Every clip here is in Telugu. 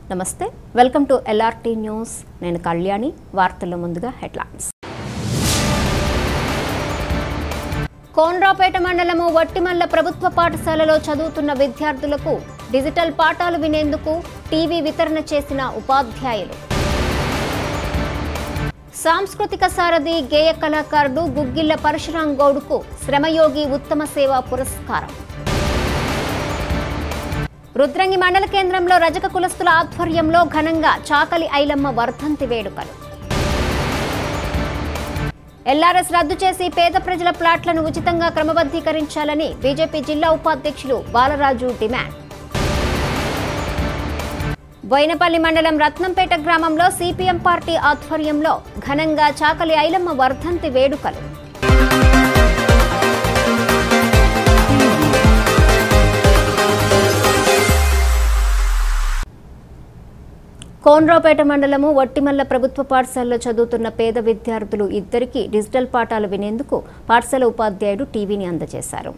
నమస్తే వెల్కమ్ టు ఎల్ఆర్టీ న్యూస్ నేను కళ్యాణి వార్తల్లో ముందుగా హెడ్లైన్స్ కోన్రాపేట మండలము వట్టిమల్ల ప్రభుత్వ పాఠశాలలో చదువుతున్న విద్యార్థులకు డిజిటల్ పాఠాలు వినేందుకు టీవీ వితరణ చేసిన ఉపాధ్యాయులు సాంస్కృతిక సారథి గేయ కళాకారుడు గుగ్గిళ్ల పరశురాం గౌడ్కు శ్రమయోగి ఉత్తమ సేవ పురస్కారం రుద్రంగి మండల కేంద్రంలో రజక కులస్తుల ఆధ్వర్యంలో ఘనంగా చాకలి ఐలమ్మ వర్ధంతి వేడుకలు ఎల్ఆర్ఎస్ రద్దు చేసి పేద ప్రజల ప్లాట్లను ఉచితంగా క్రమబద్ధీకరించాలని బీజేపీ జిల్లా ఉపాధ్యక్షులు బాలరాజు డిమాండ్ బోయినపల్లి మండలం రత్నంపేట గ్రామంలో సిపిఎం పార్టీ ఆధ్వర్యంలో ఘనంగా చాకలి ఐలమ్మ వర్ధంతి వేడుకలు కోన్రాపేట మండలము వట్టిమల్ల ప్రభుత్వ పాఠశాలలో చదువుతున్న పేద విద్యార్థులు ఇద్దరికి డిజిటల్ పాఠాలు వినేందుకు పాఠశాల ఉపాధ్యాయుడు టీవీని అందజేశారు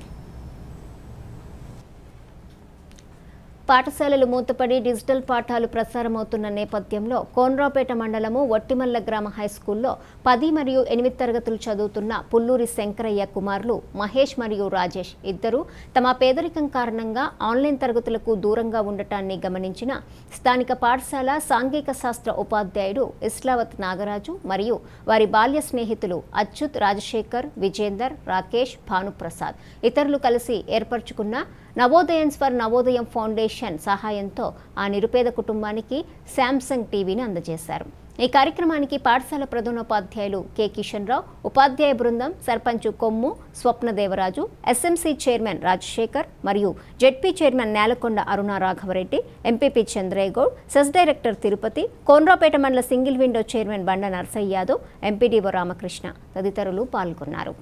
పాఠశాలలు మూతపడి డిజిటల్ పాఠాలు ప్రసారమవుతున్న నేపథ్యంలో కోన్రాపేట మండలము వట్టిమల్ల గ్రామ హైస్కూల్లో పది మరియు ఎనిమిది తరగతులు చదువుతున్న పుల్లూరి శంకరయ్య కుమారులు మహేష్ మరియు రాజేష్ ఇద్దరు తమ పేదరికం కారణంగా ఆన్లైన్ తరగతులకు దూరంగా ఉండటాన్ని గమనించిన స్థానిక పాఠశాల సాంఘిక శాస్త్ర ఉపాధ్యాయుడు ఇస్లావత్ నాగరాజు మరియు వారి బాల్య స్నేహితులు అచ్యుత్ రాజశేఖర్ విజేందర్ రాకేష్ భానుప్రసాద్ ఇతరులు కలిసి ఏర్పరచుకున్న నవోదయన్స్ ఫర్ నవోదయం ఫౌండేషన్ సహాయంతో ఆ నిరుపేద కుటుంబానికి శాంసంగ్ టీవీని అందజేశారు ఈ కార్యక్రమానికి పాఠశాల ప్రధానోపాధ్యాయులు కె కిషన్ రావు ఉపాధ్యాయ బృందం సర్పంచ్ కొమ్ము స్వప్నదేవరాజు ఎస్ఎంసీ చైర్మన్ రాజశేఖర్ మరియు జెడ్పీ చైర్మన్ నేలకొండ అరుణ Raghava Reddy MPP Chandraiah Goud cess director Tirupati Konrapeta మండల సింగిల్ విండో చైర్మన్ బండ నర్సయ్య యాదవ్ ఎంపీడీఓ రామకృష్ణ తదితరులు పాల్గొన్నారు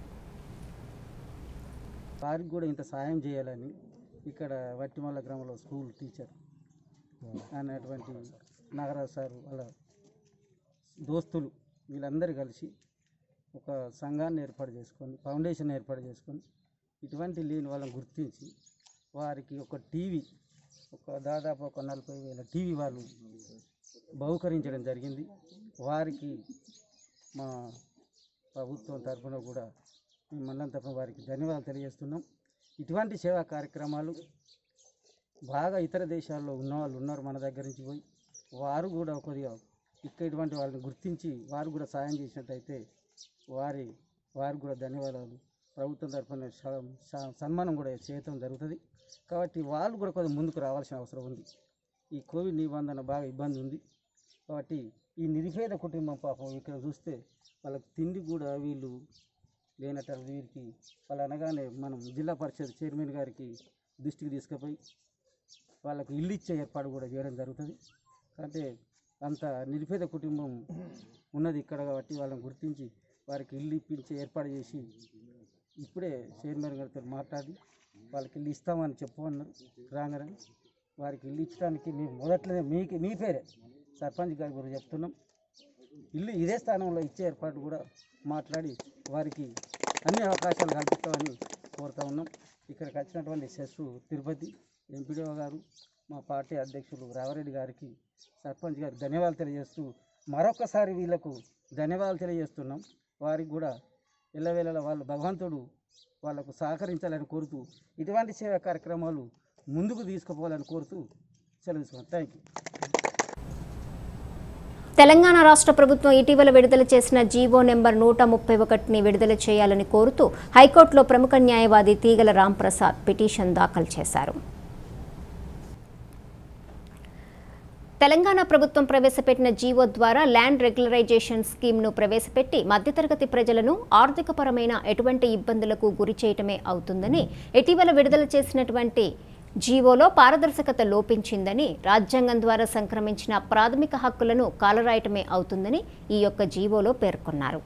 వారికి కూడా ఇంత సాయం చేయాలని ఇక్కడ వట్టిమల్ల గ్రామంలో స్కూల్ టీచర్ అనేటువంటి నాగరాజు సార్ వాళ్ళ దోస్తులు వీళ్ళందరూ కలిసి ఒక సంఘాన్ని ఏర్పాటు చేసుకొని ఫౌండేషన్ ఏర్పాటు చేసుకొని ఇటువంటి లేని వాళ్ళని గుర్తించి వారికి ఒక టీవీ ఒక దాదాపు ఒక నలభై వేల టీవీ వాళ్ళు బహుకరించడం జరిగింది వారికి మా ప్రభుత్వం తరఫున కూడా మేము మండలం తరఫున వారికి ధన్యవాదాలు తెలియజేస్తున్నాం ఇటువంటి సేవా కార్యక్రమాలు బాగా ఇతర దేశాల్లో ఉన్న వాళ్ళు ఉన్నారు మన దగ్గర నుంచి పోయి వారు కూడా కొద్దిగా ఇక్కడ ఇటువంటి వాళ్ళని గుర్తించి వారు కూడా సాయం చేసినట్టయితే వారి వారికి కూడా ధన్యవాదాలు ప్రభుత్వం తరఫున స- స- సన్మానం కూడా చేయటం జరుగుతుంది కాబట్టి వాళ్ళు కూడా కొద్దిగా ముందుకు రావాల్సిన అవసరం ఉంది ఈ కోవిడ్ నిబంధన బాగా ఇబ్బంది ఉంది కాబట్టి ఈ నిరుపేద కుటుంబం పాపం ఇక్కడ చూస్తే వాళ్ళకి తిండి కూడా వీళ్ళు లేనట్టు వీరికి వాళ్ళు అనగానే మనం జిల్లా పరిషత్ చైర్మన్ గారికి దృష్టికి తీసుకుపోయి వాళ్ళకు ఇల్లు ఇచ్చే ఏర్పాటు కూడా చేయడం జరుగుతుంది అంటే అంత నిరుపేద కుటుంబం ఉన్నది ఇక్కడ కాబట్టి వాళ్ళని గుర్తించి వారికి ఇల్లు ఇప్పించే ఏర్పాటు చేసి ఇప్పుడే చైర్మన్ గారితో మాట్లాడి వాళ్ళకి ఇల్లు ఇస్తామని చెప్పమన్నారు రాగానే వారికి ఇల్లు ఇచ్చడానికి మేము మొదట్లోనే మీకు మీ పేరే సర్పంచ్ గారి గురించి చెప్తున్నాం ఇల్లు ఇదే స్థానంలో ఇచ్చే ఏర్పాటు కూడా మాట్లాడి వారికి అన్ని అవకాశాలు కల్పిస్తామని కోరుతా ఉన్నాం ఇక్కడికి వచ్చినటువంటి సెస్ తిరుపతి ఎంపీడీఓ గారు మా పార్టీ అధ్యక్షులు రావారెడ్డి గారికి సర్పంచ్ గారికి ధన్యవాదాలు తెలియజేస్తూ మరొకసారి వీళ్ళకు ధన్యవాదాలు తెలియజేస్తున్నాం వారికి కూడా ఎల్లవేళలా వాళ్ళు భగవంతుడు వాళ్ళకు సహకరించాలని కోరుతూ ఇటువంటి సేవా కార్యక్రమాలు ముందుకు తీసుకుపోవాలని కోరుతూ సెలవు తీసుకున్నాం థ్యాంక్ యూ తెలంగాణ రాష్ట్ర ప్రభుత్వం ఇటీవల విడుదల చేసిన జీవో నెంబర్ నూట ముప్పై ఒకటిని విడుదల చేయాలని కోరుతూ హైకోర్టులో ప్రముఖ న్యాయవాది తీగల రాంప్రసాద్ పిటిషన్ దాఖలు చేశారు తెలంగాణ ప్రభుత్వం ప్రవేశపెట్టిన జీవో ద్వారా ల్యాండ్ రెగ్యులరైజేషన్ స్కీమ్ను ప్రవేశపెట్టి మధ్యతరగతి ప్రజలను ఆర్థికపరమైన ఎటువంటి ఇబ్బందులకు గురి చేయటమే అవుతుందని ఇటీవల విడుదల చేసినటువంటి జీవోలో పారదర్శకత లోపించిందని రాజ్యాంగం ద్వారా సంక్రమించిన ప్రాథమిక హక్కులను కాలరాయటమే అవుతుందని ఈ యొక్క జీవోలో పేర్కొన్నారు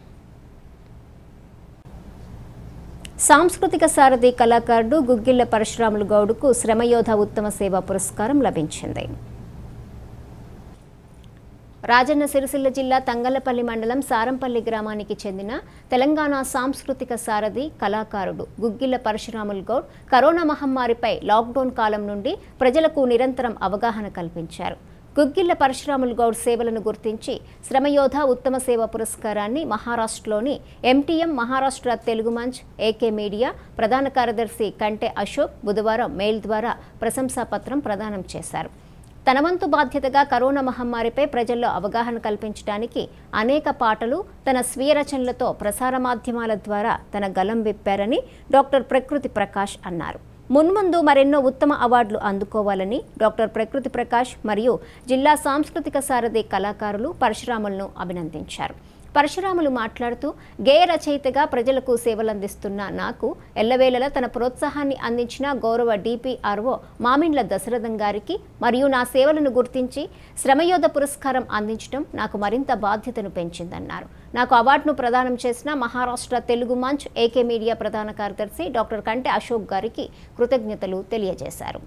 సాంస్కృతిక సారథి కళాకారుడు గుగ్గిళ్ల పరశురాములు గౌడ్కు శ్రమయోధ ఉత్తమ సేవా పురస్కారం లభించింది రాజన్న సిరిసిల్ల జిల్లా తంగలపల్లి మండలం సారంపల్లి గ్రామానికి చెందిన తెలంగాణ సాంస్కృతిక సారథి కళాకారుడు గుగ్గిళ్ల పరశురాములు గౌడ్ కరోనా మహమ్మారిపై లాక్డౌన్ కాలం నుండి ప్రజలకు నిరంతరం అవగాహన కల్పించారు గుగ్గిళ్ల పరశురాములు గౌడ్ సేవలను గుర్తించి శ్రమయోధ ఉత్తమ సేవ పురస్కారాన్ని మహారాష్ట్రలోని MTM Maharashtra Telugu Manch AK media ప్రధాన కార్యదర్శి కంటె అశోక్ బుధవారం మెయిల్ ద్వారా ప్రశంసాపత్రం ప్రదానం చేశారు తన వంతు బాధ్యతగా కరోనా మహమ్మారిపై ప్రజల్లో అవగాహన కల్పించడానికి అనేక పాటలు తన స్వీయ రచనలతో ప్రసార మాధ్యమాల ద్వారా తన గలం విప్పారని డాక్టర్ ప్రకృతి ప్రకాష్ అన్నారు మున్ముందు మరెన్నో ఉత్తమ అవార్డులు అందుకోవాలని డాక్టర్ ప్రకృతి ప్రకాష్ మరియు జిల్లా సాంస్కృతిక సారథి కళాకారులు పరశురాములను అభినందించారు పరశురాములు మాట్లాడుతూ గేయ రచయితగా ప్రజలకు సేవలందిస్తున్న నాకు ఎల్లవేళలా తన ప్రోత్సాహాన్ని అందించిన గౌరవ డిపిఆర్ఓ మామిండ్ల దశరథం గారికి మరియు నా సేవలను గుర్తించి శ్రమయోధ పురస్కారం అందించడం నాకు మరింత బాధ్యతను పెంచిందన్నారు నాకు అవార్డును ప్రదానం చేసిన మహారాష్ట్ర తెలుగు మంచ్ ఏకే మీడియా ప్రధాన కార్యదర్శి డాక్టర్ కంటె అశోక్ గారికి కృతజ్ఞతలు తెలియజేశారు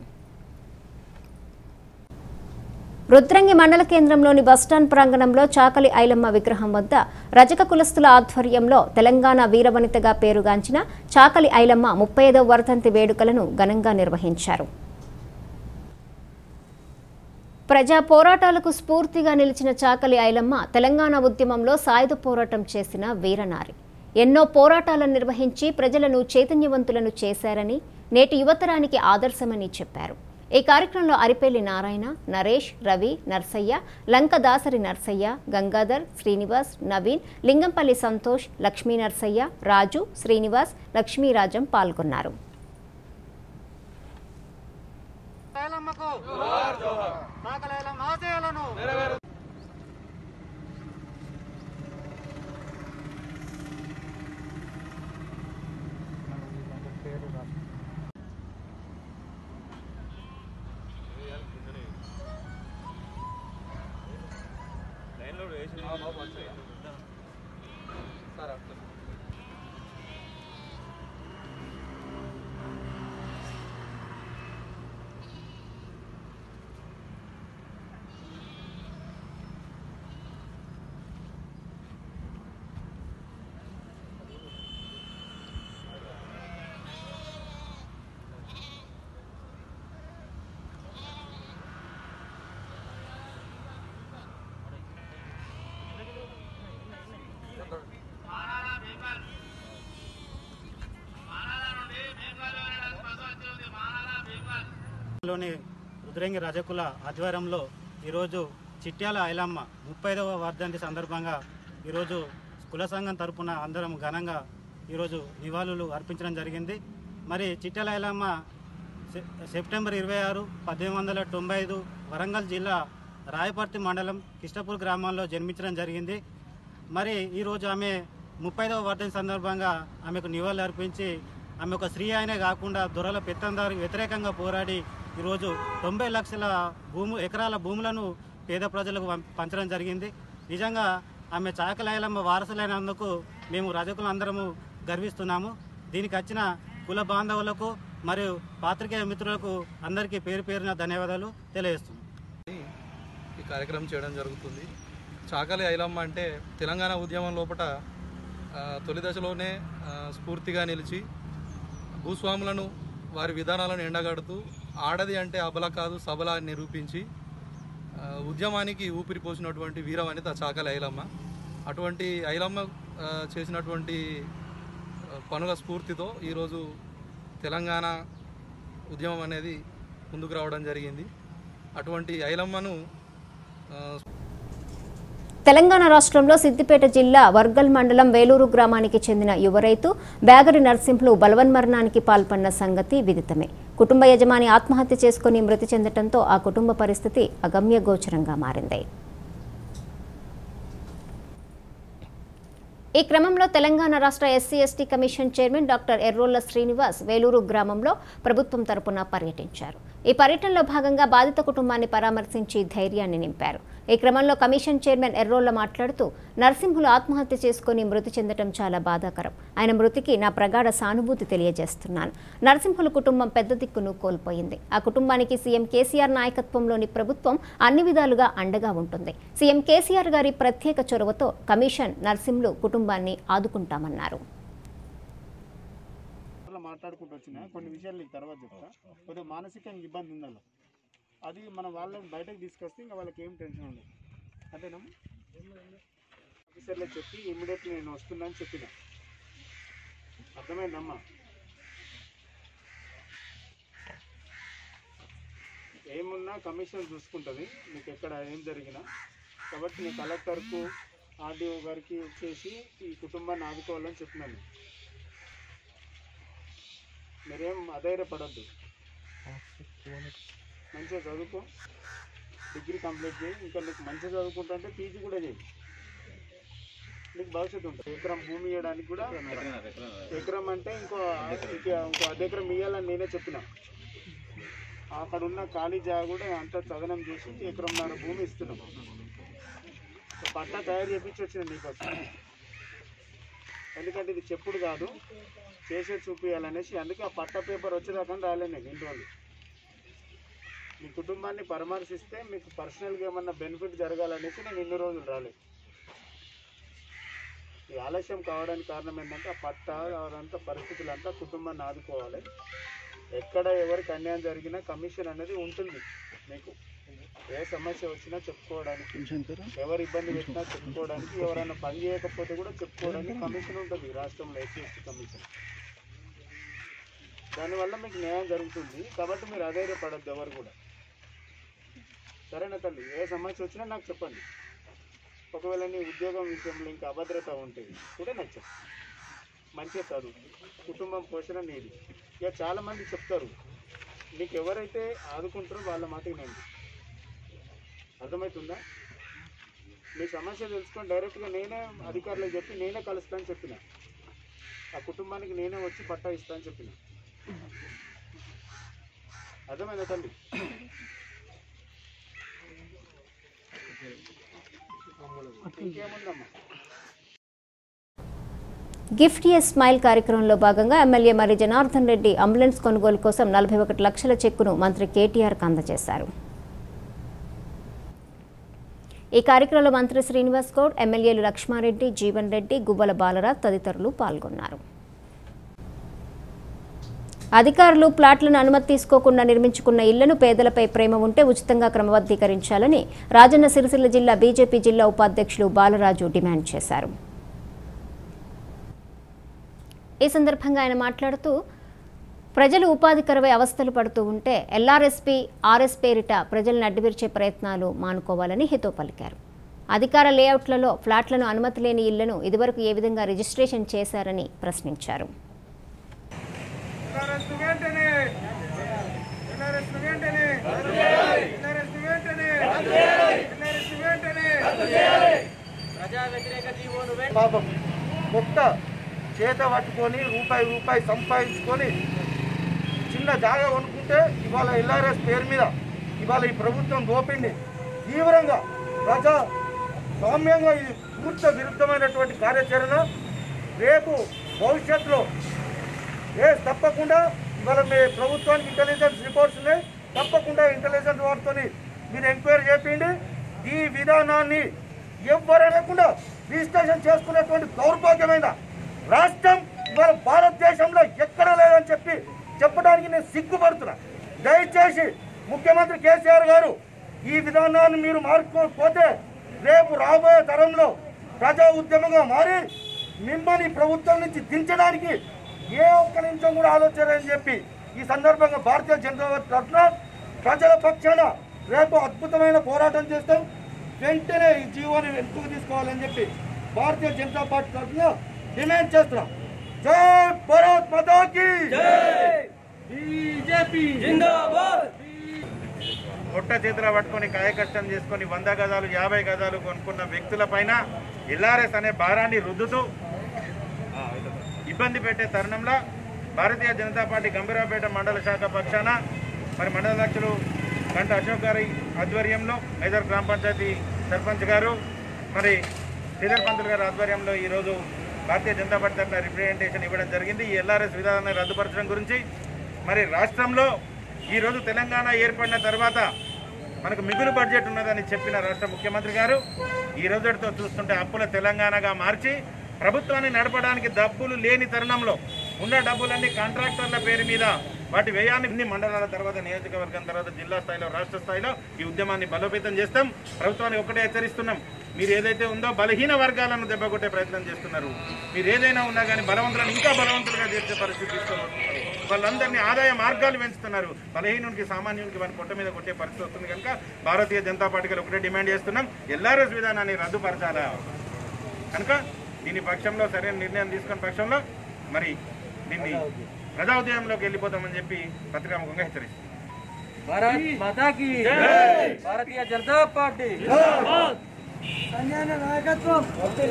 రుద్రంగి మండల కేంద్రంలోని బస్టాండ్ ప్రాంగణంలో చాకలి ఐలమ్మ విగ్రహం వద్ద రజక కులస్తుల ఆధ్వర్యంలో తెలంగాణ వీరవనితగా పేరుగాంచిన చాకలి ఐలమ్మ ముప్పై ఐదవ వర్ధంతి వేడుకలను ఘనంగా నిర్వహించారు ప్రజా పోరాటాలకు స్ఫూర్తిగా నిలిచిన చాకలి ఐలమ్మ తెలంగాణ ఉద్యమంలో సాయుధ పోరాటం చేసిన వీరనారి ఎన్నో పోరాటాలను నిర్వహించి ప్రజలను చైతన్యవంతులను చేశారని నేటి యువతరానికి ఆదర్శమని చెప్పారు ఈ కార్యక్రమంలో అరిపల్లి నారాయణ నరేష్ రవి నర్సయ్య లంక దాసరి నర్సయ్య గంగాధర్ శ్రీనివాస్ నవీన్ లింగంపల్లి సంతోష్ లక్ష్మీ నర్సయ్య రాజు శ్రీనివాస్ లక్ష్మీరాజం పాల్గొన్నారు ఐలమ్మకు నాకలైలమ్మ ఆశయాలను లోని రుద్రంగి రజకుల ఆధ్వర్యంలో ఈరోజు చిట్యాల ఐలమ్మ ముప్పై ఐదవ వర్ధంతి సందర్భంగా ఈరోజు కుల సంఘం తరపున అందరం ఘనంగా ఈరోజు నివాళులు అర్పించడం జరిగింది మరి చిట్యాల ఐలమ్మ సె- సెప్టెంబర్ ఇరవై ఆరు పద్దెనిమిది వందల తొంభై ఐదు వరంగల్ జిల్లా రాయపర్తి మండలం కిష్టపూర్ గ్రామంలో జన్మించడం జరిగింది మరి ఈరోజు ఆమె ముప్పై ఐదవ వర్ధంతి సందర్భంగా ఆమెకు నివాళులు అర్పించి ఆమె ఒక స్త్రీ అయినే కాకుండా దొరల పెత్తందారు వ్యతిరేకంగా పోరాడి ఈరోజు తొంభై లక్షల భూము ఎకరాల భూములను పేద ప్రజలకు పం- పంచడం జరిగింది నిజంగా ఆమె చాకలాయలమ్మ వారసులైనందుకు మేము రజకులందరము గర్విస్తున్నాము దీనికి వచ్చిన కుల బాంధవులకు మరియు పాత్రికేయ మిత్రులకు అందరికీ పేరు పేరున ధన్యవాదాలు తెలియజేస్తున్నాం ఈ కార్యక్రమం చేయడం జరుగుతుంది చాకలి ఐలమ్మ అంటే తెలంగాణ ఉద్యమం లోపల ఆ, తొలి దశలోనే ఆ, స్ఫూర్తిగా నిలిచి భూస్వాములను వారి విధానాలను ఎండగడుతూ ఆడది అంటే అబల కాదు సబల అని నిరూపించి ఆ, ఉద్యమానికి ఊపిరి పోసినటువంటి వీరవనిత చాకలి ఐలమ్మ అటువంటి ఐలమ్మ ఆ, చేసినటువంటి ఆ, పనుల స్ఫూర్తితో ఈరోజు తెలంగాణ ఉద్యమం అనేది ముందుకు రావడం జరిగింది అటువంటి ఐలమ్మను ఆ, తెలంగాణ రాష్ట్రంలో సిద్దిపేట జిల్లా వర్గల్ మండలం వేలూరు గ్రామానికి చెందిన యువ రైతు బ్యాగరి నర్సింహులు బలవన్మరణానికి పాల్పడిన సంగతి విదితమే కుటుంబ యజమాని ఆత్మహత్య చేసుకుని మృతి చెందటంతో ఆ కుటుంబ పరిస్థితి అగమ్యగోచరంగా మారింది ఈ క్రమంలో తెలంగాణ రాష్ట్ర SC ST commission chairman doctor Errolla Srinivas Veluru గ్రామంలో ప్రభుత్వం తరపున పర్యటించారు ఈ పర్యటనలో భాగంగా బాధిత కుటుంబాన్ని పరామర్శించి ధైర్యాన్ని నింపారు ఈ క్రమంలో కమిషన్ చైర్మన్ ఎర్రోళ్ల మాట్లాడుతూ నరసింహులు ఆత్మహత్య చేసుకుని మృతి చెందటం చాలా బాధాకరం ఆయన మృతికి నా ప్రగాఢ సానుభూతి తెలియజేస్తున్నాను నరసింహుల కుటుంబం పెద్ద దిక్కును కోల్పోయింది ఆ కుటుంబానికి సీఎం కేసీఆర్ నాయకత్వంలోని ప్రభుత్వం అన్ని విధాలుగా అండగా ఉంటుంది సీఎం కేసీఆర్ గారి ప్రత్యేక చొరవతో కమిషన్ నరసింహులు కుటుంబాన్ని ఆదుకుంటామన్నారు అట్లా మాట్లాడుకుంటూ వచ్చిన కొన్ని విషయాలు నీకు తర్వాత చెప్తా కొద్దిగా మానసికంగా ఇబ్బంది ఉంది అలా అది మన వాళ్ళని బయటకు తీసుకొస్తే ఇంకా వాళ్ళకి ఏం టెన్షన్ ఉండదు అంతేనా ఆఫీసర్లో చెప్పి ఇమ్మీడియట్లీ నేను వస్తున్నా అని చెప్పిన అర్థమైందమ్మా ఏమున్నా కమిషన్ చూసుకుంటుంది మీకు ఎక్కడ ఏం జరిగినా కాబట్టి నేను కలెక్టర్కు ఆర్డీఓ గారికి చేసి ఈ కుటుంబాన్ని ఆదుకోవాలని చెప్పినాను మీరేం అధైర్యపడద్దు మంచిగా చదువుకో డిగ్రీ కంప్లీట్ చేయి ఇంకా నీకు మంచిగా చదువుకుంటా అంటే పీజీ కూడా చేయి నీకు భవిష్యత్తు ఉంటుంది ఎకరం భూమి ఇవ్వడానికి కూడా ఎకరం అంటే ఇంకో ఇంకో ఇంకో అర్ధ ఎకరం ఇవ్వాలని నేనే చెప్పిన అక్కడ ఉన్న ఖాళీ జాగా కూడా అంతా చదనం చేసి ఎకరంన్నర భూమి ఇస్తున్నాం పట్టా తయారు చేయించి వచ్చిన నీకోసం ఎందుకంటే ఇది చెప్పుడు కాదు చేసే చూపించాలనేసి అందుకే ఆ పట్ట పేపర్ వచ్చేదాకా రాలేదు నేను ఇన్ని రోజులు మీ కుటుంబాన్ని పరామర్శిస్తే మీకు పర్సనల్గా ఏమన్నా బెనిఫిట్ జరగాలనేసి నేను ఇన్ని రోజులు రాలేదు ఈ ఆలస్యం కావడానికి కారణం ఏంటంటే ఆ పట్ట అదంతా పరిస్థితులంతా కుటుంబాన్ని ఆదుకోవాలి ఎక్కడ ఎవరికి అన్యాయం జరిగినా కమిషన్ అనేది ఉంటుంది మీకు ఏ సమస్య వచ్చినా చెప్పుకోవడానికి ఎవరు ఇబ్బంది పెట్టినా చెప్పుకోవడానికి ఎవరైనా పని చేయకపోతే కూడా చెప్పుకోవడానికి కమిషన్ ఉంటుంది రాష్ట్రంలో ఎస్సీ ఎస్టీ కమిషన్ దానివల్ల మీకు న్యాయం జరుగుతుంది కాబట్టి మీరు అధైర్యపడద్దు ఎవరు కూడా సరేనా తల్లి ఏ సమస్య వచ్చినా నాకు చెప్పండి ఒకవేళ నీ ఉద్యోగం విషయంలో ఇంకా అభద్రత ఉంటే కూడా నాకు చెప్పు మంచిగా చదువు కుటుంబం పోషణ నీది ఇక చాలామంది చెప్తారు నీకు ఎవరైతే ఆదుకుంటారో వాళ్ళ మాట వినండి అర్థమవుతుందా మీ సమస్య తెలుసుకొని డైరెక్ట్గా నేనే అధికారులకు చెప్పి నేనే కలుస్తాను చెప్పిన ఆ కుటుంబానికి నేనే వచ్చి పట్టా ఇస్తాను చెప్పిన అర్థమైందా తల్లి ఇంకేముందమ్మా గిఫ్ట్ ఏ స్మైల్ కార్యక్రమంలో భాగంగా ఎమ్మెల్యే మరి జనార్దన్ రెడ్డి అంబులెన్స్ కొనుగోలు కోసం నలభై ఒకటి లక్షల చెక్కును మంత్రి కేటీఆర్కు అందజేశారు ఈ కార్యక్రమంలో మంత్రి శ్రీనివాస్ గౌడ్ ఎమ్మెల్యేలు లక్ష్మారెడ్డి జీవన్ రెడ్డి గువ్వల బాలరాజ్ తదితరులు పాల్గొన్నారు అధికారులు ప్లాట్లను అనుమతి తీసుకోకుండా నిర్మించుకున్న ఇళ్లను పేదలపై ప్రేమ ఉంటే ఉచితంగా క్రమబద్ధీకరించాలని రాజన్న సిరిసిల్ల జిల్లా బీజేపీ జిల్లా ఉపాధ్యక్షులు బాలరాజు డిమాండ్ చేశారు ఈ సందర్భంగా ఆయన మాట్లాడుతూ ప్రజలు ఉపాధి కరువై అవస్థలు పడుతూ ఉంటే ఎల్ఆర్ఎస్పీ ఆర్ఎస్ పేరిట ప్రజలను అడ్డువిర్చే ప్రయత్నాలు మానుకోవాలని హితో పలికారు అధికార లేఅవుట్లలో ఫ్లాట్లను అనుమతి లేని ఇళ్లను ఇదివరకు ఏ విధంగా రిజిస్ట్రేషన్ చేశారని ప్రశ్నించారు ఎల్ఆర్ఎస్ వెంటనే ఎల్ఆర్ఎస్ వెంటనే ఎల్ఆర్ఎస్ వెంటనే ఎల్ఆర్ఎస్ వెంటనే ప్రజా వ్యతిరేక జీవోను పాపం మొక్క చేత పట్టుకొని రూపాయి రూపాయి సంపాదించుకొని చిన్న జాగా కొనుక్కుంటే ఇవాళ ఎల్ఆర్ఎస్ పేరు మీద ఇవాళ ఈ ప్రభుత్వం దోపింది తీవ్రంగా ప్రజా సౌమ్యంగా ఇది పూర్త విరుద్ధమైనటువంటి కార్యాచరణ రేపు భవిష్యత్తులో ఏ తప్పకుండా ఇవాళ మీ ప్రభుత్వానికి ఇంటెలిజెన్స్ రిపోర్ట్స్ ఉన్నాయి తప్పకుండా ఇంటెలిజెన్స్ వారితో మీరు ఎంక్వైరీ చేయండి ఈ విధానాన్ని ఎవ్వరనకుండా రిజిస్ట్రేషన్ చేసుకునేటువంటి దౌర్భాగ్యమైన రాష్ట్రం ఇవాళ భారతదేశంలో ఎక్కడ లేదని చెప్పి చెప్పడానికి నేను సిగ్గుపడుతున్నా దయచేసి ముఖ్యమంత్రి కేసీఆర్ గారు ఈ విధానాన్ని మీరు మార్చుకోకపోతే రేపు రాబోయే తరంలో ప్రజా ఉద్యమంగా మారి మిమ్మల్ని ప్రభుత్వం నుంచి దించడానికి ఏ ఒక్క నిమిషం కూడా ఆలోచన చెప్పి ఈ సందర్భంగా భారతీయ జనతా పార్టీ తరఫున ప్రజల పక్షాన రేపు అద్భుతమైన పోరాటం చేస్తాం వెంటనే ఈ జీవోని వెనుకకు తీసుకోవాలని చెప్పి భారతీయ జనతా పార్టీ తరఫున డిమాండ్ చేస్తున్నాం జై భారత్ మాతాకి బీజేపీ పొట్ట చేతిలో పట్టుకొని కాయకష్టం చేసుకొని వంద గజాలు యాభై గజాలు కొనుక్కున్న వ్యక్తుల పైన ఎల్ఆర్ఎస్ అనే భారాన్ని రుద్దుతూ ఇబ్బంది పెట్టే తరుణంలో భారతీయ జనతా పార్టీ గంభీరాపేట మండల శాఖ పక్షాన మరి మండల అధ్యక్షులు గంట అశోక్ గారి ఆధ్వర్యంలో ఐదారు గ్రామ పంచాయతీ సర్పంచ్ గారు మరి శ్రీధర్ పంతులు గారి ఆధ్వర్యంలో ఈరోజు భారతీయ జనతా పార్టీ తరఫున రిప్రజెంటేషన్ ఇవ్వడం జరిగింది ఈ ఎల్ఆర్ఎస్ విధానాన్ని రద్దుపరచడం గురించి మరి రాష్ట్రంలో ఈరోజు తెలంగాణ ఏర్పడిన తర్వాత మనకు మిగులు బడ్జెట్ ఉన్నదని చెప్పిన రాష్ట్ర ముఖ్యమంత్రి గారు ఈ రోజుతో చూస్తుంటే అప్పుల తెలంగాణగా మార్చి ప్రభుత్వాన్ని నడపడానికి డబ్బులు లేని తరుణంలో ఉన్న డబ్బులన్నీ కాంట్రాక్టర్ల పేరు మీద వాటి వ్యయాన్ని ఇన్ని మండలాల తర్వాత నియోజకవర్గం తర్వాత జిల్లా స్థాయిలో రాష్ట్ర స్థాయిలో ఈ ఉద్యమాన్ని బలోపేతం చేస్తాం ప్రభుత్వాన్ని ఒకటే హెచ్చరిస్తున్నాం మీరు ఏదైతే ఉందో బలహీన వర్గాలను దెబ్బకొట్టే ప్రయత్నం చేస్తున్నారు మీరు ఏదైనా ఉన్నా కానీ బలవంతులను ఇంకా బలవంతులుగా చేసే పరిస్థితి తీసుకొని వస్తున్నారు వాళ్ళందరినీ ఆదాయ మార్గాలు పెంచుతున్నారు బలహీనునికి సామాన్యునికి వారి పొట్ట మీద కొట్టే పరిస్థితి వస్తుంది కనుక భారతీయ జనతా పార్టీకి ఒకటే డిమాండ్ చేస్తున్నాం ఎల్ఆర్ఎస్ విధానాన్ని రద్దుపరచాలా కనుక దీని పక్షంలో సరైన నిర్ణయం తీసుకున్న పక్షంలో మరి దీన్ని ప్రజా ఉద్యమంలోకి వెళ్ళిపోతామని చెప్పి పత్రికాముఖంగా హెచ్చరిస్తుంది భారత్ మాతాకి భారతీయ జనతా పార్టీ నాయకత్వం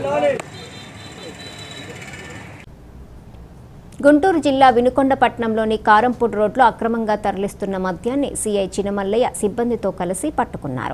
గుంటూరు జిల్లా వినుకొండపట్నంలోని కారంపూడి రోడ్లో అక్రమంగా తరలిస్తున్న మద్యాన్ని సీఐ చినమల్లయ్య సిబ్బందితో కలిసి పట్టుకున్నారు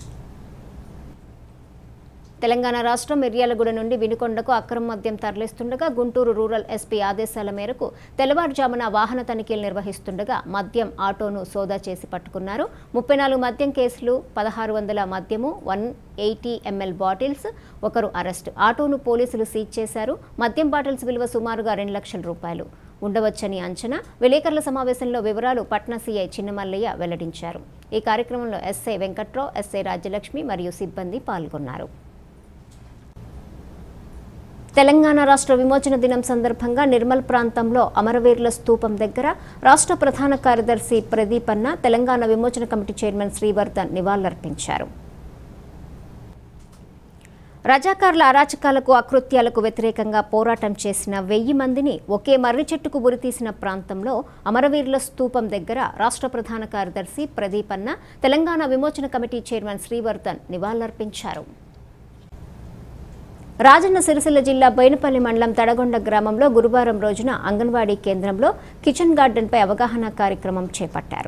తెలంగాణ రాష్ట్రం మిర్యాలగూడ నుండి వినుకొండకు అక్రమ మద్యం తరలిస్తుండగా గుంటూరు రూరల్ ఎస్పీ ఆదేశాల మేరకు తెల్లవారుజామున వాహన తనిఖీలు నిర్వహిస్తుండగా మద్యం ఆటోను సోదా చేసి పట్టుకున్నారు ముప్పై నాలుగు మద్యం కేసులు పదహారు వందల మద్యము వన్ ఎయిటీ ఎంఎల్ బాటిల్స్ ఒకరు అరెస్ట్ ఆటోను పోలీసులు సీజ్ చేశారు మద్యం బాటిల్స్ విలువ సుమారుగా రెండు లక్షల రూపాయలు ఉండవచ్చని అంచనా విలేకరుల సమావేశంలో వివరాలు పట్నా సీఐ చిన్నమల్లయ్య వెల్లడించారు ఈ కార్యక్రమంలో ఎస్ఐ వెంకట్రావు ఎస్ఐ రాజ్యలక్ష్మి మరియు సిబ్బంది పాల్గొన్నారు తెలంగాణ రాష్ట్ర విమోచన దినం సందర్భంగా నిర్మల్ ప్రాంతంలో అమరవీరుల స్తూపం దగ్గర రాష్ట్ర ప్రధాన కార్యదర్శి ప్రదీప్ అన్న తెలంగాణ విమోచన కమిటీ చైర్మన్ శ్రీవర్ధన్ నివాళులర్పించారు రజాకార్ల అరాచకాలకు అకృత్యాలకు వ్యతిరేకంగా పోరాటం చేసిన వెయ్యి మందిని ఒకే మర్రి చెట్టుకు ఉరితీసిన ప్రాంతంలో అమరవీరుల స్తూపం దగ్గర రాష్ట్ర ప్రధాన కార్యదర్శి ప్రదీప్ అన్న తెలంగాణ విమోచన కమిటీ చైర్మన్ శ్రీవర్ధన్ నివాళులర్పించారు రాజన్న సిరిసిల్ల జిల్లా బోయినపల్లి మండలం తడగొండ గ్రామంలో గురువారం రోజున అంగన్వాడీ కేంద్రంలో కిచెన్ గార్డెన్పై అవగాహన కార్యక్రమం చేపట్టారు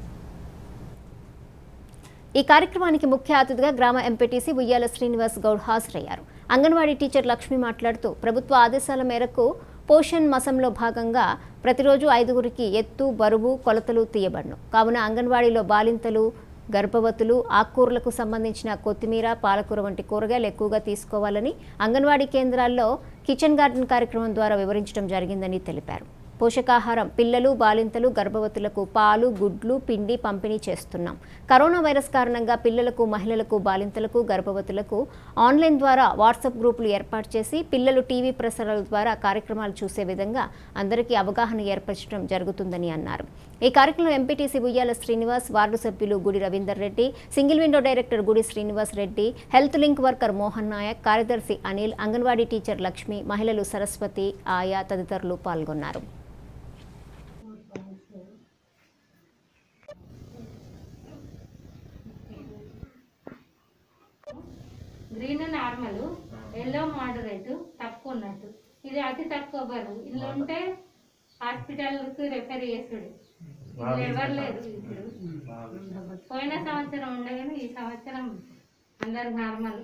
ఈ కార్యక్రమానికి ముఖ్య అతిథిగా గ్రామ ఎంపీటీసీ ఉయ్యాల శ్రీనివాస్ గౌడ్ హాజరయ్యారు అంగన్వాడీ టీచర్ లక్ష్మి మాట్లాడుతూ ప్రభుత్వ ఆదేశాల మేరకు పోషణ్ మసంలో భాగంగా ప్రతిరోజు ఐదుగురికి ఎత్తు బరువు కొలతలు తీయబడును కావున అంగన్వాడీలో బాలింతలు గర్భవతులు ఆకుకూరలకు సంబంధించిన కొత్తిమీర పాలకూర వంటి కూరగాయలు ఎక్కువగా తీసుకోవాలని అంగన్వాడీ కేంద్రాల్లో కిచెన్ గార్డెన్ కార్యక్రమం ద్వారా వివరించడం జరిగిందని తెలిపారు పోషకాహారం పిల్లలు బాలింతలు గర్భవతులకు పాలు గుడ్లు పిండి పంపిణీ చేస్తున్నాం కరోనా వైరస్ కారణంగా పిల్లలకు మహిళలకు బాలింతలకు గర్భవతులకు ఆన్లైన్ ద్వారా వాట్సాప్ గ్రూపులు ఏర్పాటు చేసి పిల్లలు టీవీ ప్రసారాల ద్వారా కార్యక్రమాలు చూసే విధంగా అందరికీ అవగాహన ఏర్పరచడం జరుగుతుందని అన్నారు ఈ కార్యక్రమంలో ఎంపీటీసీ ఉయ్యాల శ్రీనివాస్ వార్డు సభ్యులు Gudi Ravinder Reddy single window director Gudi Srinivas Reddy health link worker Mohan Naik కార్యదర్శి అనిల్ అంగన్వాడీ టీచర్ లక్ష్మి మహిళలు సరస్వతి ఆయా తదితరులు పాల్గొన్నారు గ్రీన్ నార్మల్ ఎల్లో మోడరేట్ తక్కువ ఉన్నట్టు ఇది అతి తక్కువ బరువు ఇలా ఉంటే హాస్పిటల్కి రెఫర్ చేసుడు ఇందులో ఎవరు లేదు ఇప్పుడు పోయిన సంవత్సరం ఉండగానే ఈ సంవత్సరం అందరు నార్మల్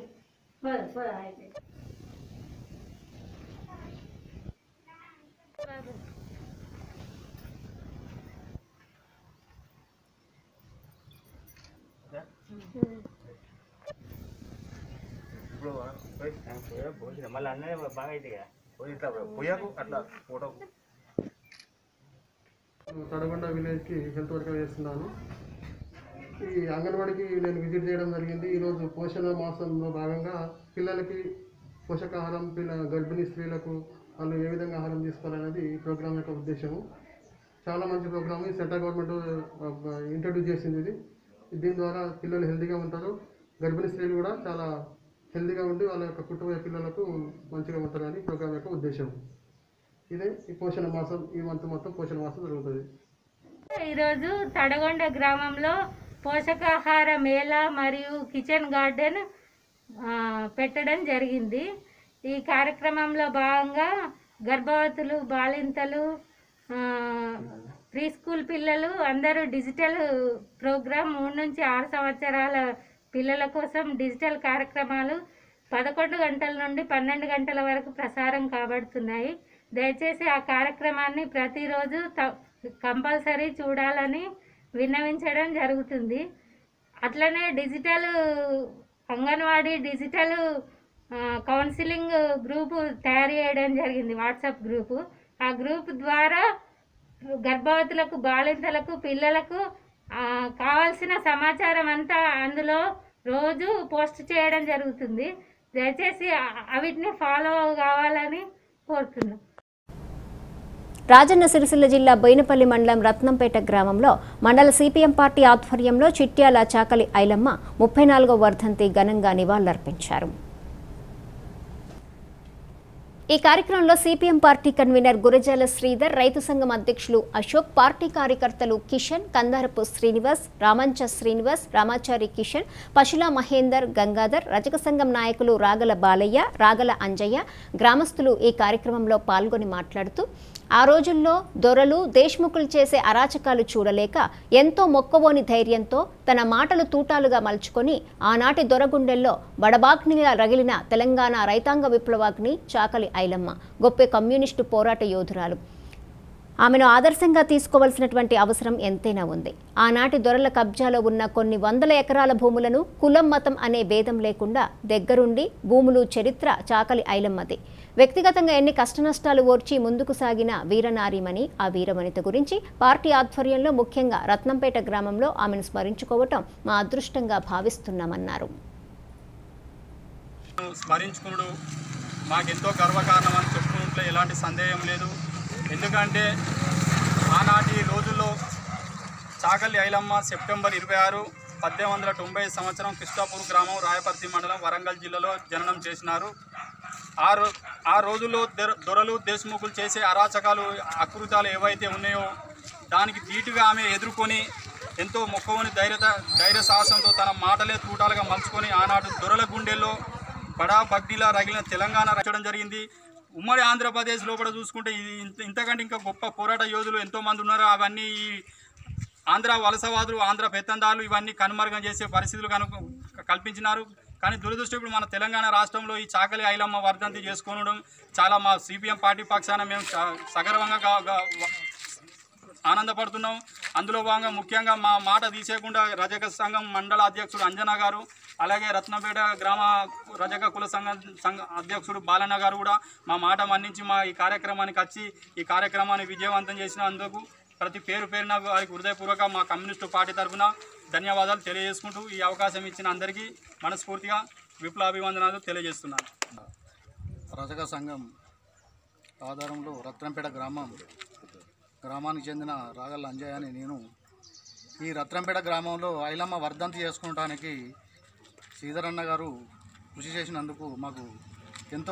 మళ్ళీ అన్నీ బాగా అయితే ఇట్లా పోయాకు అట్లా ఫోటో తడగొండ విలేజ్కి హెల్త్ వర్కర్ చేస్తున్నాను ఈ అంగన్వాడికి నేను విజిట్ చేయడం జరిగింది ఈరోజు పోషణ మాసంలో భాగంగా పిల్లలకి పోషకాహారం పిల్ల గర్భిణీ స్త్రీలకు వాళ్ళు ఏ విధంగా ఆహారం తీసుకోవాలనేది ఈ ప్రోగ్రామ్ యొక్క ఉద్దేశము చాలా మంచి ప్రోగ్రామ్ ఈ సెంట్రల్ గవర్నమెంట్ ఇంట్రడ్యూస్ చేసింది ఇది దీని ద్వారా పిల్లలు హెల్తీగా ఉంటారు గర్భిణీ స్త్రీలు కూడా చాలా హెల్తీగా ఉండి వాళ్ళ యొక్క కుటుంబ పిల్లలకు మంచిగా ఉంటారని ప్రోగ్రామ్ యొక్క ఉద్దేశం ఇదే ఈ పోషణ మాసం ఈ మంత్ మొత్తం పోషణ మాసం జరుగుతుంది ఈరోజు తడగొండ గ్రామంలో పోషకాహార మేళ మరియు కిచెన్ గార్డెన్ ఆ, పెట్టడం జరిగింది ఈ కార్యక్రమంలో భాగంగా గర్భవతులు బాలింతలు ఆ, ప్రీ స్కూల్ పిల్లలు అందరూ డిజిటల్ ప్రోగ్రామ్ మూడు నుంచి ఆరు సంవత్సరాల పిల్లల కోసం డిజిటల్ కార్యక్రమాలు పదకొండు గంటల నుండి పన్నెండు గంటల వరకు ప్రసారం కాబడుతున్నాయి దయచేసి ఆ కార్యక్రమాన్ని ప్రతిరోజు త- కంపల్సరీ చూడాలని విన్నవించడం జరుగుతుంది అట్లనే డిజిటల్ అంగన్వాడీ డిజిటల్ ఆ, కౌన్సిలింగ్ గ్రూపు తయారు చేయడం జరిగింది వాట్సాప్ గ్రూపు ఆ గ్రూప్ ద్వారా గర్భవతులకు బాలింతలకు పిల్లలకు ఆ, కావాల్సిన సమాచారం అంతా అందులో రోజు పోస్ట్ చేయడం జరుగుతుంది దయచేసి ఆ- అవిటిని ఫాలో కావాలని కోరుతున్నాం రాజన్న సిరిసిల్ల జిల్లా బోయినపల్లి మండలం రత్నంపేట గ్రామంలో మండల సిపిఎం పార్టీ ఆధ్వర్యంలో చిట్యాల చాకలి ఐలమ్మ ముప్పై నాలుగో వర్ధంతి ఘనంగా నివాళులర్పించారు ఈ కార్యక్రమంలో CPM party convener Gurajala Sridhar రైతు సంఘం అధ్యక్షులు అశోక్ పార్టీ కార్యకర్తలు కిషన్ కందారపు శ్రీనివాస్ రామంచ శ్రీనివాస్ రామాచారి కిషన్ పశుల మహేందర్ గంగాధర్ రజక సంఘం నాయకులు రాగల బాలయ్య రాగల అంజయ్య గ్రామస్తులు ఈ కార్యక్రమంలో పాల్గొని మాట్లాడుతూ ఆ రోజుల్లో దొరలు దేశ్ముఖులు చేసే అరాచకాలు చూడలేక ఎంతో మొక్కవోని ధైర్యంతో తన మాటలు తూటాలుగా మలుచుకొని ఆనాటి దొరగుండెల్లో బడబాగ్నిగా రగిలిన తెలంగాణ రైతాంగ విప్లవాగ్ని చాకలి ఐలమ్మ గొప్ప కమ్యూనిస్టు పోరాట యోధురాలు ఆమెను ఆదర్శంగా తీసుకోవాల్సినటువంటి అవసరం ఎంతైనా ఉంది ఆనాటి దొరల కబ్జాలో ఉన్న కొన్ని వందల ఎకరాల భూములను కులం మతం అనే భేదం లేకుండా దగ్గరుండి భూములు చరిత్ర చాకలి ఐలమ్మది వ్యక్తిగతంగా ఎన్ని కష్టనష్టాలు ఓర్చి ముందుకు సాగిన వీరనారీమణి ఆ వీరవనిత గురించి పార్టీ ఆధ్వర్యంలో ముఖ్యంగా రత్నంపేట గ్రామంలో ఆమెను స్మరించుకోవటం మా అదృష్టంగా భావిస్తున్నామన్నారు స్మరించుకునుడు మాకెంతో గర్వకారణం అని చెప్పుకుంటే ఎలాంటి సందేహం లేదు ఎందుకంటే ఆనాటి రోజుల్లో చాకలి ఐలమ్మ సెప్టెంబర్ ఇరవై ఆరు పద్దెనిమిది వందల తొంభై సంవత్సరం కృష్ణాపూర్ గ్రామం రాయపర్తి మండలం వరంగల్ జిల్లాలో జననం చేసినారు ఆ రో ఆ రోజుల్లో దొర- దొరలు దేశముఖులు చేసే అరాచకాలు అకృతాలు ఏవైతే ఉన్నాయో దానికి ధీటుగా ఆమె ఎదుర్కొని ఎంతో మొక్కవని ధైర్యత ధైర్య సాహసంతో తన మాటలే తూటాలుగా మలుచుకొని ఆనాడు దొరల గుండెల్లో బడా బగ్నిలా రగిలిన తెలంగాణ రచడం జరిగింది ఉమ్మడి ఆంధ్రప్రదేశ్ లోపల చూసుకుంటే ఇది ఇంత ఇంతకంటే ఇంకా గొప్ప పోరాట యోధులు ఎంతో మంది ఉన్నారు అవన్నీ ఈ ఆంధ్ర వలసవాదులు ఆంధ్ర పెత్తందారులు ఇవన్నీ కనుమరుగం చేసే పరిస్థితులు కను కల్పించినారు కానీ దురదృష్టం ఇప్పుడు మన తెలంగాణ రాష్ట్రంలో ఈ చాకలి ఐలమ్మ వర్ధంతి చేసుకోవడం చాలా మా సిపిఎం పార్టీ పక్షాన మేము చా- సగర్వంగా గా- గా- ఆనందపడుతున్నాం అందులో భాగంగా ముఖ్యంగా మా మాట తీసేయకుండా రజక సంఘం మండల అధ్యక్షుడు అంజనా గారు అలాగే రత్నపేట గ్రామ రజక కుల సంఘం సంఘ అధ్యక్షుడు బాలన్న గారు కూడా మా మాట మన్నించి మా ఈ కార్యక్రమానికి వచ్చి ఈ కార్యక్రమాన్ని విజయవంతం చేసినందుకు ప్రతి పేరు పేరున వారికి హృదయపూర్వక మా కమ్యూనిస్టు పార్టీ తరఫున ధన్యవాదాలు తెలియజేసుకుంటూ ఈ అవకాశం ఇచ్చిన అందరికీ మనస్ఫూర్తిగా విప్లవాభివందనాలు తెలియజేస్తున్నాను రజక సంఘం ఆధారంలో రత్నంపేట గ్రామం గ్రామానికి చెందిన రాగల అంజయ్య అని నేను ఈ రత్నంపేట గ్రామంలో ఐలమ్మ వర్ధంతి చేసుకోవడానికి శ్రీధరన్న గారు కృషి చేసినందుకు మాకు ఎంతో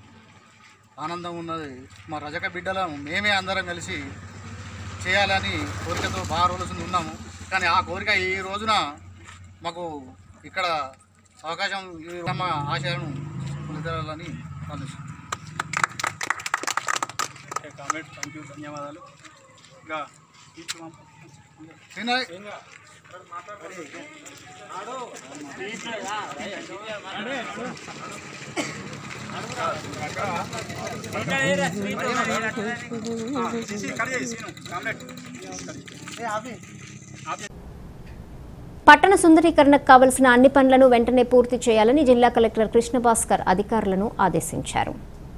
ఆనందం ఉన్నది మా రజక బిడ్డలను మేమే అందరం కలిసి చేయాలని కోరికతో బాగా రోజులు ఉన్నాము కానీ ఆ కోరిక ఈ రోజున మాకు ఇక్కడ అవకాశం ఈ మా ఆశయాలను పొందాలని ఆలోచిస్తున్నాం కామెంట్ థ్యాంక్ యూ ధన్యవాదాలు ఇంకా వినయ్ పట్టణ సుందరీకరణకు కావలసిన అన్ని పనులను వెంటనే పూర్తి చేయాలని జిల్లా కలెక్టర్ కృష్ణభాస్కర్ అధికారులను ఆదేశించారు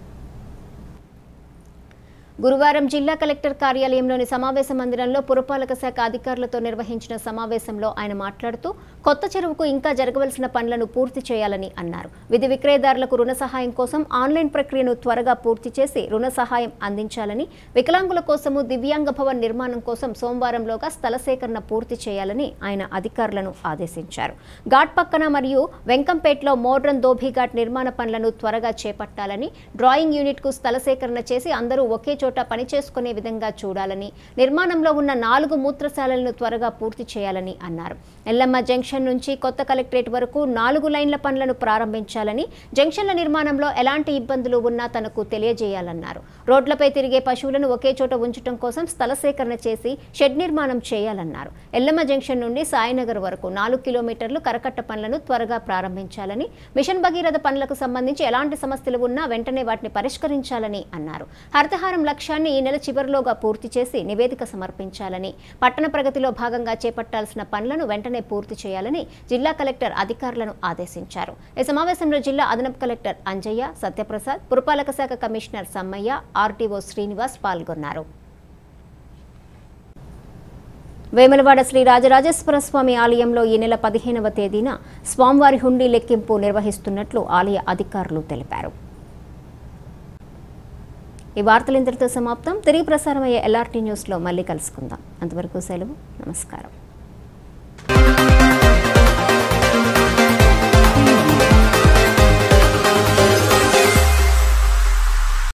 గురువారం జిల్లా కలెక్టర్ కార్యాలయంలోని సమావేశ మందిరంలో పురపాలక శాఖ అధికారులతో నిర్వహించిన సమావేశంలో ఆయన మాట్లాడుతూ కొత్త చెరువుకు ఇంకా జరగవలసిన పనులను పూర్తి చేయాలని అన్నారు విధి విక్రయదారులకు రుణ సహాయం కోసం ఆన్లైన్ ప్రక్రియను త్వరగా పూర్తి చేసి రుణ సహాయం అందించాలని వికలాంగుల కోసము దివ్యాంగ భవన్ నిర్మాణం కోసం సోమవారంలోగా స్థల సేకరణ పూర్తి చేయాలని ఆయన అధికారులను ఆదేశించారు ఘాట్ పక్కన మరియు వెంకంపేటలో మోడ్రన్ దోభి ఘాట్ నిర్మాణ పనులను త్వరగా చేపట్టాలని డ్రాయింగ్ యూనిట్కు స్థల సేకరణ చేసి అందరూ ఒకే చోట చోట పని చేసుకునే విధంగా చూడాలని నిర్మాణంలో ఉన్న నాలుగు మూత్రశాలలను త్వరగా పూర్తి చేయాలని అన్నారు ఎల్లమ్మ జంక్షన్ నుంచి కొత్త కలెక్టరేట్ వరకు నాలుగు లైన్ల పనులను ప్రారంభించాలని జంక్షన్ల నిర్మాణంలో ఎలాంటి ఇబ్బందులు ఉన్నా తనకు తెలియజేయాలన్నారు రోడ్లపై తిరిగే పశువులను ఒకే చోట ఉంచడం కోసం స్థల సేకరణ చేసి షెడ్ నిర్మాణం చేయాలన్నారు ఎల్లమ్మ జంక్షన్ నుండి సాయినగర్ వరకు నాలుగు కిలోమీటర్లు కరకట్ట పనులను త్వరగా ప్రారంభించాలని మిషన్ భగీరథ పనులకు సంబంధించి ఎలాంటి సమస్యలు ఉన్నా వెంటనే వాటిని పరిష్కరించాలని అన్నారు హరితహారం లక్ష్యాన్ని ఈ నెల చివరిలోగా పూర్తి చేసి నివేదిక సమర్పించాలని పట్టణ ప్రగతిలో భాగంగా చేపట్టాల్సిన పనులను వెంటనే పూర్తి చేయాలని జిల్లా కలెక్టర్ అధికారులను ఆదేశించారు ఈ సమావేశంలో జిల్లా అదనపు కలెక్టర్ అంజయ్య సత్యప్రసాద్ పురపాలక శాఖ కమిషనర్ సమ్మయ్య ఆర్టీఓ శ్రీనివాస్ పాల్గొన్నారు వేములవాడ శ్రీ రాజరాజేశ్వర స్వామి ఆలయంలో ఈ నెల పదిహేనవ తేదీన స్వామివారి హుండీ లెక్కింపు నిర్వహిస్తున్నట్లు ఆలయ అధికారులు తెలిపారు ఈ వార్తలు ఇంతటితో సమాప్తం తిరిగి ప్రసారమయ్యే ఎల్ఆర్టీ న్యూస్లో మళ్ళీ కలుసుకుందాం అంతవరకు సెలవు నమస్కారం